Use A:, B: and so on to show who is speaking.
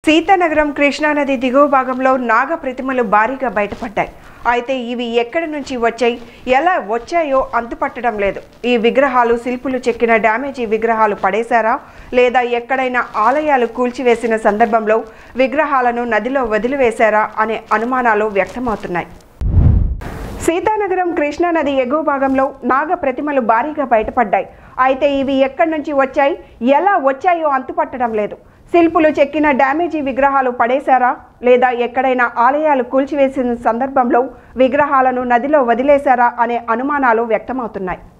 A: సీతానగరం కృష్ణానది దిగువ భాగంలో నాగ ప్రతిమలు భారీగా బయటపడ్డాయి అయితే ఇవి ఎక్కడి నుంచి వచ్చాయి ఎలా వచ్చాయో అంతుపట్టడం లేదు ఈ విగ్రహాలు శిల్పులు చెక్కిన డ్యామేజీ విగ్రహాలు పడేశారా లేదా ఎక్కడైనా ఆలయాలు కూల్చివేసిన సందర్భంలో విగ్రహాలను నదిలో వదిలివేశారా అనే అనుమానాలు వ్యక్తమవుతున్నాయి సీతానగరం కృష్ణానది ఎగువ భాగంలో నాగ ప్రతిమలు భారీగా బయటపడ్డాయి అయితే ఇవి ఎక్కడి నుంచి వచ్చాయి ఎలా వచ్చాయో అంతుపట్టడం లేదు శిల్పులు చెక్కిన డ్యామేజీ విగ్రహాలు పడేశారా లేదా ఎక్కడైనా ఆలయాలు కూల్చివేసిన సందర్భంలో విగ్రహాలను నదిలో వదిలేశారా అనే అనుమానాలు వ్యక్తమవుతున్నాయి